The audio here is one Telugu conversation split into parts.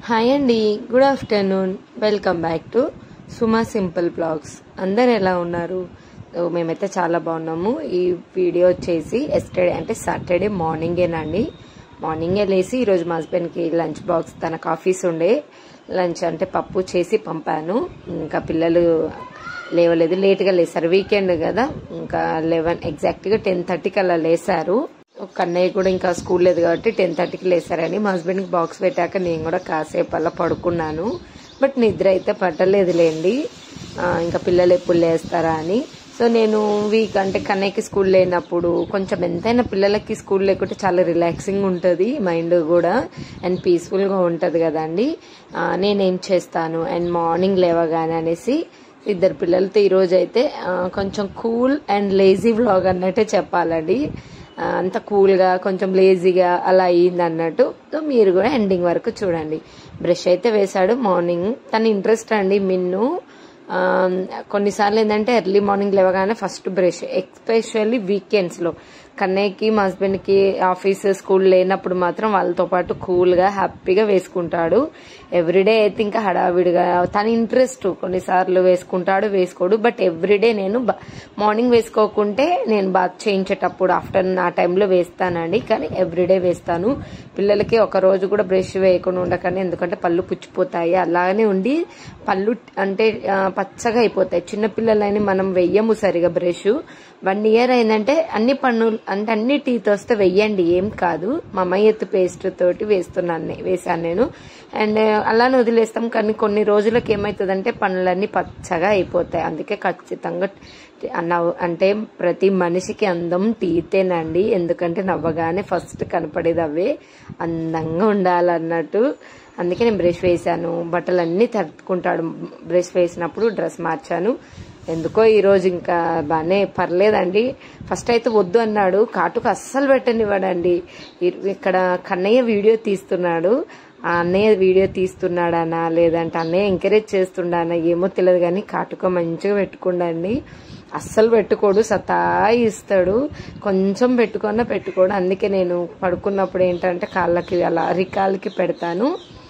హాయ్ అండి good afternoon welcome back to Suma simple blogs అందరు ఎలా ఉన్నారు సో మేమైతే చాలా బాగున్నాము ఈ వీడియో వచ్చేసి ఎస్టర్డే అంటే సాటర్డే మార్నింగేనండి మార్నింగే లేసి ఈరోజు మా హస్బెండ్కి లంచ్ బాక్స్ తనకు ఆఫీస్ ఉండే లంచ్ అంటే పప్పు చేసి పంపాను ఇంకా పిల్లలు లేవలేదు లేట్గా లేసారు వీకెండ్ కదా ఇంకా లెవెన్ ఎగ్జాక్ట్గా టెన్ థర్టీకి అలా లేసారు కన్నయ్య కూడా ఇంకా స్కూల్ లేదు కాబట్టి టెన్ థర్టీకి లేసారని మా హస్బెండ్కి బాక్స్ పెట్టాక నేను కూడా కాసేపు అలా పడుకున్నాను బట్ నిద్ర అయితే పట్టలేదులేండి ఆ, ఇంకా పిల్లలు ఎప్పుడు లేస్తారా అని సో నేను వీక్ అంటే కన్నయ్యకి స్కూల్ లేనప్పుడు కొంచెం ఎంతైనా పిల్లలకి స్కూల్ లేకుంటే చాలా రిలాక్సింగ్ ఉంటుంది మైండ్ కూడా అండ్ పీస్ఫుల్గా ఉంటుంది కదండి ఆ, నేనేం చేస్తాను అండ్ మార్నింగ్ లేవగానే అనేసి ఇద్దరు పిల్లలతో ఈరోజు అయితే ఆ, కొంచెం కూల్ అండ్ లేజీ వ్లాగ్ అన్నట్టే చెప్పాలండి ఆ, అంత కూల్గా కొంచెం లేజీగా అలా అయ్యింది అన్నట్టు సో మీరు కూడా ఎండింగ్ వరకు చూడండి బ్రష్ అయితే వేశాడు మార్నింగ్ తన ఇంట్రెస్ట్ అండి మిన్ను ఆ, కొన్నిసార్లు ఏంటంటే ఎర్లీ మార్నింగ్ లేవగానే ఫస్ట్ బ్రష్ ఎస్పెషల్లీ వీకెండ్స్లో కన్నయ్యకి మా హస్బెండ్కి ఆఫీస్ స్కూల్ లేనప్పుడు మాత్రం వాళ్ళతో పాటు కూల్గా హ్యాపీగా వేసుకుంటాడు ఎవ్రీడే అయితే ఇంకా హడావిడిగా తన ఇంట్రెస్ట్ కొన్నిసార్లు వేసుకుంటాడు వేసుకోడు బట్ ఎవ్రీడే నేను బ- మార్నింగ్ వేసుకోకుంటే నేను బాత్ చేయించేటప్పుడు ఆఫ్టర్నూన్ ఆ టైంలో వేస్తానండి కానీ ఎవ్రీడే వేస్తాను పిల్లలకి ఒక రోజు కూడా బ్రష్ వేయకుండా ఉండకండి ఎందుకంటే పళ్ళు పుచ్చిపోతాయి అలానే ఉండి పళ్ళు అంటే ఆ, పచ్చగా అయిపోతాయి చిన్న పిల్లలని మనం వెయ్యము సరిగా బ్రష్ వన్ ఇయర్ అయిందంటే అన్ని పన్నులు అంటే అన్ని టీత్ వస్తే వెయ్యండి ఏం కాదు మమయ్యత్ పేస్ట్ తోటి వేస్తున్నాను నే- వేశాను నేను అండ్ అలానే వదిలేస్తాం కానీ కొన్ని రోజులకు ఏమవుతుందంటే పనులన్నీ పచ్చగా అయిపోతాయి అందుకే ఖచ్చితంగా నవ్వు అంటే ప్రతి మనిషికి అందం టీతేనండి ఎందుకంటే నవ్వగానే ఫస్ట్ కనపడేది అవే అందంగా ఉండాలన్నట్టు అందుకే నేను బ్రష్ వేశాను బట్టలన్నీ తట్టుకుంటాడు బ్రష్ వేసినప్పుడు డ్రెస్ మార్చాను ఎందుకో ఈరోజు ఇంకా బాగానే పర్లేదండి ఫస్ట్ అయితే వద్దు అన్నాడు కాటుకు అస్సలు పెట్టనివ్వడండి ఇ- ఇక్కడ కన్నయ్య వీడియో తీస్తున్నాడు ఆ అన్నయ్య వీడియో తీస్తున్నాడనా లేదంటే అన్నయ్య ఎంకరేజ్ చేస్తుండానా ఏమో తెలియదు కానీ కాటుక మంచిగా పెట్టుకుండండి అస్సలు పెట్టుకోడు సతాయిస్తాడు కొంచెం పెట్టుకున్నా పెట్టుకోడు అందుకే నేను పడుకున్నప్పుడు ఏంటంటే కాళ్ళకి అలా అరికాళ్ళకి పెడతాను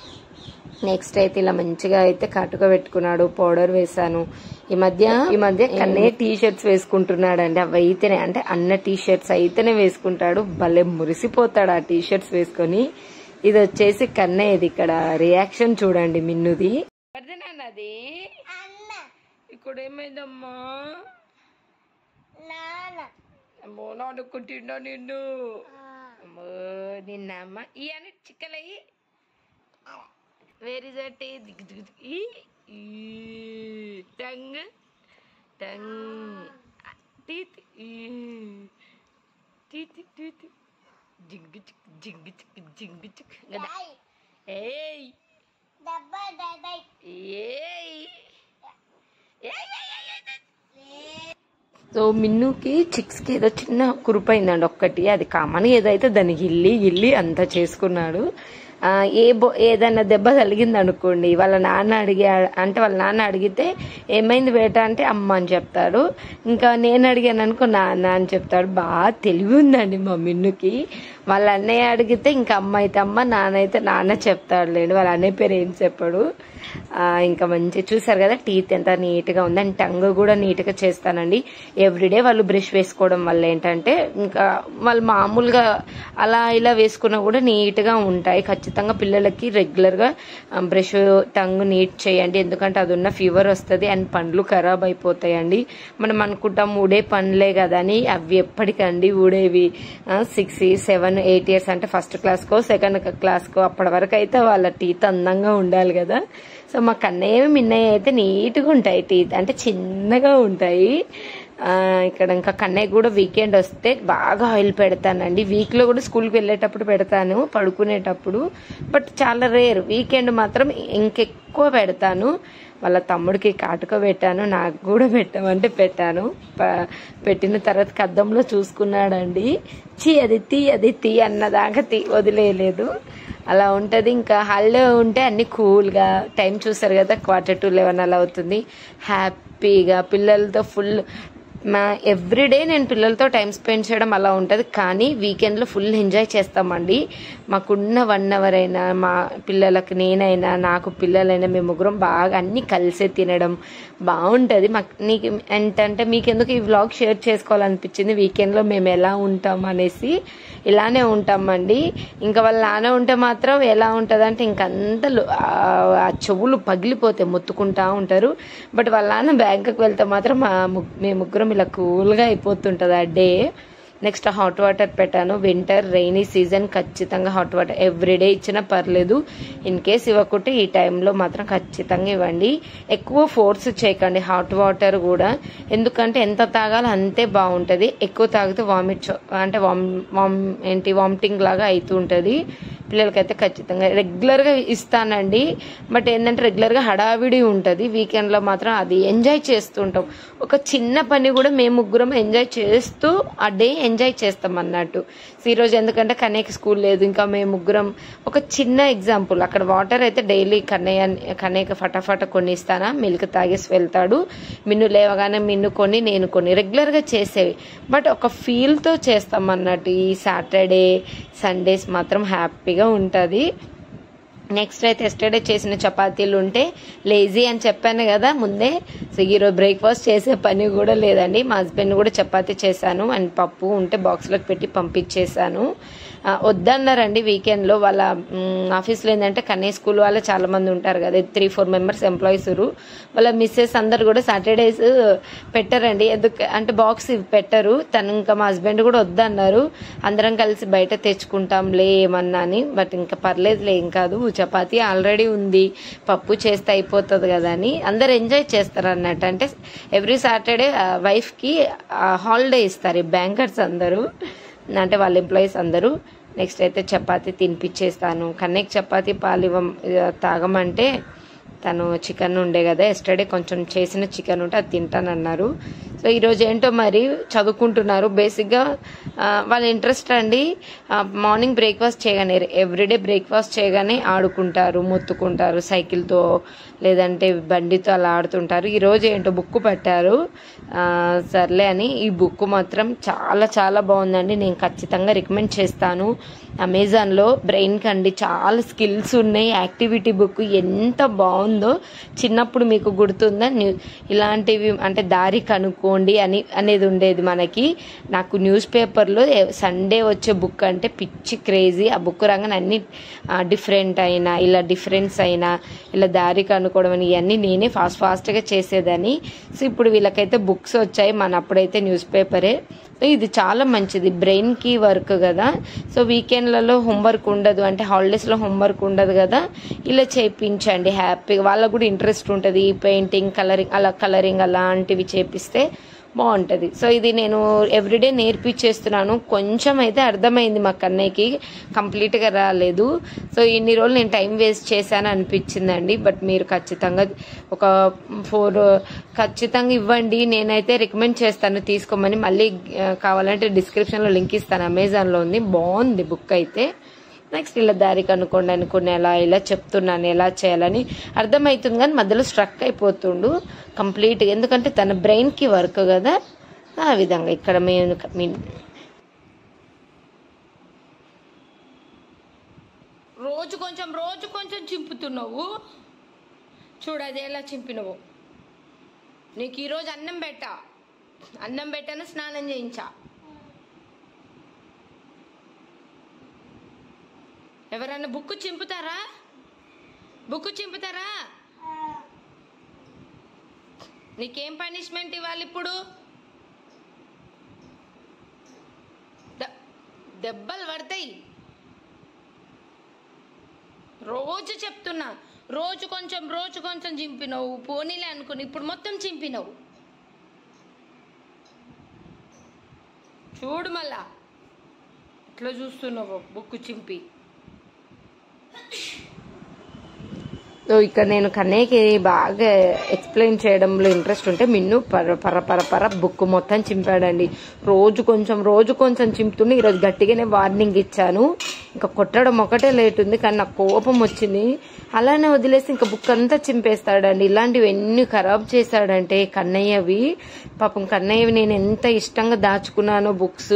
నెక్స్ట్ అయితే ఇలా మంచిగా అయితే కట్టుక పెట్టుకున్నాడు పౌడర్ వేశాను ఈ మధ్య ఈ మధ్య కన్నయ్య టీ షర్ట్స్ వేసుకుంటున్నాడు అండి అవి అయితేనే అంటే అన్న టీ షర్ట్స్ అయితేనే వేసుకుంటాడు భలే మురిసిపోతాడు ఆ టీ షర్ట్స్ వేసుకొని ఇది వచ్చేసి కన్నయ్యది ఇక్కడ రియాక్షన్ చూడండి మిన్నుది అది ఇక్కడ ఏమైందమ్మా అమ్మో నాడుకుంటున్నా నిన్ను అమ్మో నిన్న అమ్మ ఈ అని చిక్కలయ్యి where is at tongue tongue teeth teeth teeth జింగ్ చిక్ జింగ్ చిక్ జింగ్ చిక్ కదా ఏయ్ ఏయ్ సో మిన్నుకి చిక్స్ కి ఏదో చిన్న కురుపైందండి ఒక్కటి అది కామన్ ఏదైతే దాన్ని గిల్లి గిల్లి అంతా చేసుకున్నాడు ఆ, ఏ బో ఏదైనా దెబ్బ తగిలింది అనుకోండి వాళ్ళ నాన్న అడిగి అంటే వాళ్ళ నాన్న అడిగితే ఏమైంది బేట అంటే అమ్మ అని చెప్తాడు ఇంకా నేను అడిగాను అనుకో నాన్న అని చెప్తాడు బాగా తెలివి ఉందండి మా మిన్నుకి వాళ్ళ అన్నయ్య అడిగితే ఇంకా అమ్మ అయితే అమ్మ నాన్న అయితే నాన్న చెప్తాడు లేండి వాళ్ళ అన్నయ్య పేరు ఏం చెప్పాడు ఆ, ఇంకా మంచి చూసారు కదా టీత్ ఎంత నీట్గా ఉంది అండ్ టంగ్ కూడా నీట్గా చేస్తానండి ఎవ్రీడే వాళ్ళు బ్రష్ వేసుకోవడం వల్ల ఏంటంటే ఇంకా వాళ్ళు మామూలుగా అలా ఇలా వేసుకున్నా కూడా నీట్గా ఉంటాయి ఖచ్చితంగా పిల్లలకి రెగ్యులర్గా బ్రష్ టంగ్ నీట్ చేయండి ఎందుకంటే అది ఉన్న ఫీవర్ వస్తుంది అండ్ పండ్లు ఖరాబ్ అయిపోతాయండి మనం అనుకుంటాం ఊడే పండ్లే కదా అని అవి ఎప్పటికండి ఊడేవి సిక్స్ సెవెన్ ఎయిట్ ఇయర్స్ అంటే ఫస్ట్ క్లాస్కో సెకండ్ క్లాస్కో అప్పటి వరకు అయితే వాళ్ళ టీత్ అందంగా ఉండాలి కదా సో మా కన్నయ్య మిన్నయ్య అయితే నీట్గా ఉంటాయి టీత్ అంటే చిన్నగా ఉంటాయి ఆ, ఇక్కడ ఇంకా కన్నయ్య కూడా వీకెండ్ వస్తే బాగా ఆయిల్ పెడతానండి వీక్లో కూడా స్కూల్కి వెళ్ళేటప్పుడు పెడతాను పడుకునేటప్పుడు బట్ చాలా రేర్ వీకెండ్ మాత్రం ఇంకెక్కువ పెడతాను వాళ్ళ తమ్ముడికి కాటుక పెట్టాను నాకు కూడా పెట్టమంటే పెట్టాను ప- పెట్టిన తర్వాత కద్దంలో చూసుకున్నాడండి చీ అది తీ అది తీ అన్నదాకా తీ వదిలేయలేదు అలా ఉంటుంది ఇంకా హాలిడే ఉంటే అన్ని కూల్గా టైం చూస్తారు కదా క్వార్టర్ టు లెవెన్ అలా అవుతుంది హ్యాపీగా పిల్లలతో ఫుల్ మా ఎవ్రీడే నేను పిల్లలతో టైం స్పెండ్ చేయడం అలా ఉంటుంది కానీ వీకెండ్లో ఫుల్ ఎంజాయ్ చేస్తామండి మాకున్న వన్ అవర్ అయినా మా పిల్లలకు నేనైనా నాకు పిల్లలైనా మేము ముగ్గురం బాగా అన్నీ కలిసే తినడం బాగుంటుంది మాకు నీకు ఏంటంటే మీకెందుకు ఈ వ్లాగ్ షేర్ చేసుకోవాలనిపించింది వీకెండ్లో మేము ఎలా ఉంటాం అనేసి ఇలానే ఉంటామండి ఇంకా వాళ్ళ నాన్న ఉంటే మాత్రం ఎలా ఉంటుంది అంటే ఇంకంత ఆ చెవులు పగిలిపోతే మొత్తుకుంటా ఉంటారు బట్ వాళ్ళ నాన్న బ్యాంకుకి వెళ్తే మాత్రం మా ము- మేము ముగ్గురం ఇలా కూల్గా అయిపోతుంటుంది ఆ డే నెక్స్ట్ హాట్ వాటర్ పెట్టాను వింటర్ రైనీ సీజన్ ఖచ్చితంగా హాట్ వాటర్ ఎవ్రీడే ఇచ్చినా పర్లేదు ఇన్ కేస్ ఇవ్వకుంటే ఈ టైంలో మాత్రం ఖచ్చితంగా ఇవ్వండి ఎక్కువ ఫోర్స్ చేయకండి హాట్ వాటర్ కూడా ఎందుకంటే ఎంత తాగాలో అంతే బాగుంటుంది ఎక్కువ తాగితే వామిట్ అంటే వామ్ వామ్ ఏంటి వామిటింగ్ లాగా అవుతూ ఉంటుంది పిల్లలకైతే ఖచ్చితంగా రెగ్యులర్గా ఇస్తానండి బట్ ఏంటంటే రెగ్యులర్గా హడావిడి ఉంటుంది వీకెండ్లో మాత్రం అది ఎంజాయ్ చేస్తుంటాం ఒక చిన్న పని కూడా మేము ముగ్గురం ఎంజాయ్ చేస్తూ ఆ డే ఎంజాయ్ చేస్తాం అన్నట్టు సో ఈరోజు ఎందుకంటే కన్నయ్యకి స్కూల్ లేదు ఇంకా మేము ముగ్గురం ఒక చిన్న ఎగ్జాంపుల్ అక్కడ వాటర్ అయితే డైలీ కన్నయ్య కన్నయ్యకి ఫటాఫట కొన్ని ఇస్తానా మిల్క్ తాగేసి వెళ్తాడు మిన్ను లేవగానే మిన్ను కొని నేను కొన్ని రెగ్యులర్గా చేసేవి బట్ ఒక ఫీల్తో చేస్తాం అన్నట్టు ఈ సాటర్డే సండేస్ మాత్రం హ్యాపీగా ఉంటుంది నెక్స్ట్ అయితే ఎస్టర్డే చేసిన చపాతీలు ఉంటే లేజీ అని చెప్పాను కదా ముందే సో ఈరోజు బ్రేక్ఫాస్ట్ చేసే పని కూడా లేదండి మా హస్బెండ్ కూడా చపాతీ చేశాను అండ్ పప్పు ఉంటే బాక్స్లోకి పెట్టి పంపించేశాను ఆ, వద్దన్నారండి వీకెండ్లో వాళ్ళ మ్, ఆఫీస్లో ఏంటంటే కన్నయ్య స్కూల్ వాళ్ళు చాలా మంది ఉంటారు కదా త్రీ ఫోర్ మెంబర్స్ ఎంప్లాయీస్ వాళ్ళ మిస్సెస్ అందరు కూడా సాటర్డేస్ పెట్టారండి ఎందుకు అంటే బాక్స్ పెట్టరు తను ఇంకా మా హస్బెండ్ కూడా వద్దన్నారు అందరం కలిసి బయట తెచ్చుకుంటాంలే ఏమన్నా అని బట్ ఇంకా పర్లేదులే ఏం కాదు చపాతీ ఆల్రెడీ ఉంది పప్పు చేస్తే అయిపోతుంది కదా అని అందరు ఎంజాయ్ చేస్తారు అన్నట్టు అంటే ఎవ్రీ సాటర్డే వైఫ్కి హాలిడే ఇస్తారు ఈ బ్యాంకర్స్ అందరూ అంటే వాళ్ళ ఎంప్లాయీస్ అందరూ నెక్స్ట్ అయితే చపాతీ తినిపించేస్తాను కన్నెక్ చపాతీ పాలు ఇవ్వ తాగమంటే తను చికెన్ ఉండే కదా ఎస్టర్డే కొంచెం చేసిన చికెన్ ఉంటే అది తింటానన్నారు సో ఈరోజు ఏంటో మరి చదువుకుంటున్నారు బేసిక్గా ఆ, వాళ్ళ ఇంట్రెస్ట్ అండి ఆ, మార్నింగ్ బ్రేక్ఫాస్ట్ చేయగానే ఎవ్రీడే బ్రేక్ఫాస్ట్ చేయగానే ఆడుకుంటారు మొత్తుకుంటారు సైకిల్తో లేదంటే బండితో అలా ఆడుతుంటారు ఈరోజు ఏంటో బుక్ పట్టారు ఆ, సర్లే అని ఈ బుక్ మాత్రం చాలా చాలా బాగుందండి నేను ఖచ్చితంగా రికమెండ్ చేస్తాను అమెజాన్లో బ్రెయిన్ కండి చాలా స్కిల్స్ ఉన్నాయి యాక్టివిటీ బుక్ ఎంత బాగుందో చిన్నప్పుడు మీకు గుర్తుందా న్యూ ఇలాంటివి అంటే దారి కనుక్కోండి అని అనేది ఉండేది మనకి నాకు న్యూస్ పేపర్లో సండే వచ్చే బుక్ అంటే పిచ్చి క్రేజీ ఆ బుక్ రంగానే అన్ని డిఫరెంట్ అయినా ఇలా డిఫరెన్స్ అయినా ఇలా దారి కనుక్కోవడం అని ఇవన్నీ నేనే ఫాస్ట్ ఫాస్ట్గా చేసేదని సో ఇప్పుడు వీళ్ళకైతే బుక్స్ వచ్చాయి మన అప్పుడైతే న్యూస్ పేపరే సో ఇది చాలా మంచిది బ్రెయిన్కి వర్క్ కదా సో వీకెండ్లలో హోంవర్క్ ఉండదు అంటే హాలిడేస్లో హోంవర్క్ ఉండదు కదా ఇలా చేయించండి హ్యాపీగా వాళ్ళకు కూడా ఇంట్రెస్ట్ ఉంటుంది పెయింటింగ్ కలరింగ్ అలా కలరింగ్ అలాంటివి చేపిస్తే బాగుంటుంది సో ఇది నేను ఎవ్రీడే నేర్పించేస్తున్నాను కొంచెం అయితే అర్థమైంది మా కన్నయ్యకి కంప్లీట్గా రాలేదు సో ఇన్ని రోజులు నేను టైం వేస్ట్ చేశాను అనిపించిందండి బట్ మీరు ఖచ్చితంగా ఒక ఫోర్ ఖచ్చితంగా ఇవ్వండి నేనైతే రికమెండ్ చేస్తాను తీసుకోమని మళ్ళీ ఆ, కావాలంటే డిస్క్రిప్షన్లో లింక్ ఇస్తాను అమెజాన్లో ఉంది బాగుంది బుక్ అయితే నెక్స్ట్ ఇలా దారి కనుక్కోండి అనుకుని ఎలా ఇలా చెప్తున్నాను ఎలా చేయాలని అర్థమవుతుంది కానీ మధ్యలో స్ట్రక్ అయిపోతుండు కంప్లీట్గా ఎందుకంటే తన బ్రెయిన్కి వర్క్ కదా ఆ విధంగా ఇక్కడ మేము మీ- రోజు కొంచెం రోజు కొంచెం చింపుతున్నావు చూడు అది ఎలా చింపినవు నీకు ఈరోజు అన్నం పెట్టా అన్నం పెట్టాను స్నానం చేయించా ఎవరన్నా బుక్ చింపుతారా బుక్ చింపుతారా నీకేం పనిష్మెంట్ ఇవ్వాలి ఇప్పుడు ద- దెబ్బలు పడతాయి రోజు చెప్తున్నా రోజు కొంచెం రోజు కొంచెం చింపినవు పోనీలే అనుకుని ఇప్పుడు మొత్తం చింపినవు చూడు మళ్ళా ఇట్లా చూస్తున్నావు బుక్ చింపి సో ఇక్కడ నేను కన్నయ్యకి బాగా ఎక్స్ప్లెయిన్ చేయడంలో ఇంట్రెస్ట్ ఉంటే మిన్ను పర పర పర పర బుక్ మొత్తం చింపాడండి రోజు కొంచెం రోజు కొంచెం చింపుతుండే ఈరోజు గట్టిగానే వార్నింగ్ ఇచ్చాను ఇంకా కొట్టడం ఒకటే లేట్ ఉంది కానీ నాకు కోపం వచ్చింది అలానే వదిలేసి ఇంకా బుక్ అంతా చింపేస్తాడండి ఇలాంటివి ఎన్ని ఖరాబ్ చేశాడంటే కన్నయ్యవి పాపం కన్నయ్యవి నేను ఎంత ఇష్టంగా దాచుకున్నానో బుక్స్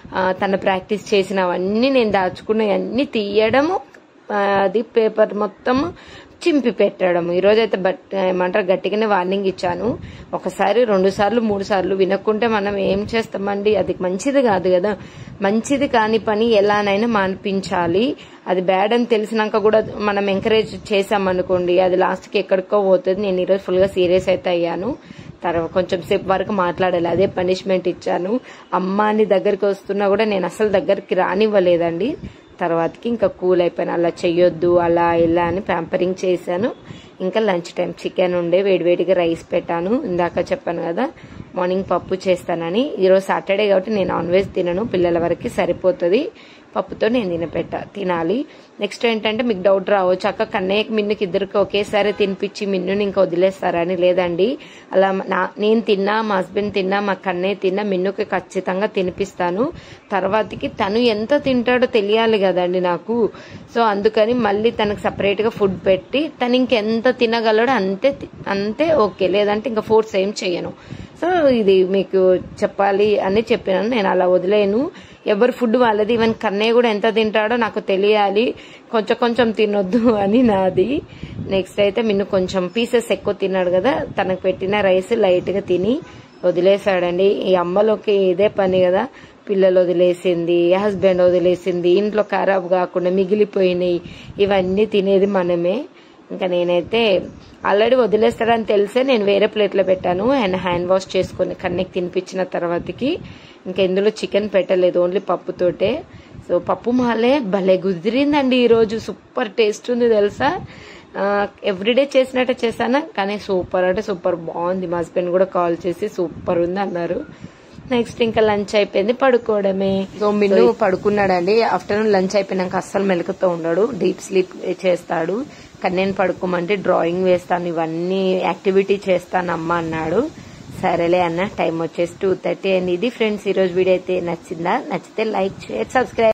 తన ప్రాక్టీస్ చేసినవన్నీ నేను దాచుకున్నవన్నీ తీయడము ఆ, అది పేపర్ మొత్తం చింపి పెట్టడం ఈరోజు అయితే బట్ ఏమంటారు గట్టిగానే వార్నింగ్ ఇచ్చాను ఒకసారి రెండు సార్లు మూడు సార్లు వినకుంటే మనం ఏం చేస్తామండి అది మంచిది కాదు కదా మంచిది కాని పని ఎలానైనా మాన్పించాలి అది బ్యాడ్ అని తెలిసినాక కూడా మనం ఎంకరేజ్ చేసామనుకోండి అది లాస్ట్కి ఎక్కడికో పోతుంది నేను ఈరోజు ఫుల్గా సీరియస్ అయితే అయ్యాను తర్వాత కొంచెం సేపు వరకు మాట్లాడాలి అదే పనిష్మెంట్ ఇచ్చాను అమ్మ అని దగ్గరికి వస్తున్నా కూడా నేను అసలు దగ్గరికి రానివ్వలేదండి తర్వాతకి ఇంకా కూల్ అయిపోయాను అలా చెయ్యొద్దు అలా ఇలా అని ప్యాంపరింగ్ చేశాను ఇంకా లంచ్ టైం చికెన్ ఉండే వేడివేడిగా రైస్ పెట్టాను ఇందాక చెప్పాను కదా మార్నింగ్ పప్పు చేస్తానని ఈరోజు సాటర్డే కాబట్టి నేను నాన్ వెజ్ తినను పిల్లల వరకు సరిపోతుంది పప్పుతో నేను తినపెట్ట తినాలి నెక్స్ట్ ఏంటంటే మీకు డౌట్ రావచ్చు అక్క కన్నయ్యకి మిన్నుకి ఇద్దరికి ఒకేసారి తినిపించి మిన్నుని ఇంకా వదిలేస్తారని లేదండి అలా నా నేను తిన్నా మా హస్బెండ్ తిన్నా మా కన్నయ్య తిన్నా మిన్నుకి ఖచ్చితంగా తినిపిస్తాను తర్వాతకి తను ఎంత తింటాడో తెలియాలి కదండి నాకు సో అందుకని మళ్ళీ తనకు సపరేట్ గా ఫుడ్ పెట్టి తను ఇంకెంత తినగలడో అంతే తి- అంతే ఓకే లేదంటే ఇంకా ఫోర్స్ ఏం చేయను సో ఇది మీకు చెప్పాలి అని చెప్పినాను నేను అలా వదిలేను ఎవరి ఫుడ్ వాళ్ళది ఈవెన్ కన్నయ్య కూడా ఎంత తింటాడో నాకు తెలియాలి కొంచెం కొంచెం తినొద్దు అని నాది నెక్స్ట్ అయితే మిన్ను కొంచెం పీసెస్ ఎక్కువ తిన్నాడు కదా తనకు పెట్టిన రైస్ లైట్ గా తిని వదిలేశాడండి ఈ అమ్మలోకి ఇదే పని కదా పిల్లలు వదిలేసింది హస్బెండ్ వదిలేసింది ఇంట్లో ఖరాబ్ కాకుండా మిగిలిపోయినాయి ఇవన్నీ తినేది మనమే ఇంకా నేనైతే ఆల్రెడీ వదిలేస్తాడని తెలిసే నేను వేరే ప్లేట్లో పెట్టాను అండ్ హ్యాండ్ వాష్ చేసుకొని కన్నెకి తినిపించిన తర్వాతకి ఇంకా ఇందులో చికెన్ పెట్టలేదు ఓన్లీ పప్పుతోటే సో పప్పు మాలే భలే కుదిరిందండి ఈరోజు సూపర్ టేస్ట్ ఉంది తెలుసా ఎవ్రీడే చేసినట్టే చేశాను కానీ సూపర్ అంటే సూపర్ బాగుంది మా హస్బెండ్ కూడా కాల్ చేసి సూపర్ ఉంది అన్నారు నెక్స్ట్ ఇంకా లంచ్ అయిపోయింది పడుకోవడమే సో మిన్ను పడుకున్నాడండి ఆఫ్టర్నూన్ లంచ్ అయిపోయినాక అస్సలు మెలకుతూ ఉండడు డీప్ స్లీప్ చేస్తాడు కానీ నేను పడుకోమంటే డ్రాయింగ్ వేస్తాను ఇవన్నీ యాక్టివిటీ చేస్తాను అమ్మ అన్నాడు సరేలే అన్న టైం వచ్చేసి టూ థర్టీ అండ్ ఇది ఫ్రెండ్స్ ఈరోజు వీడియో అయితే నచ్చిందా నచ్చితే లైక్ షేర్ సబ్స్క్రైబ్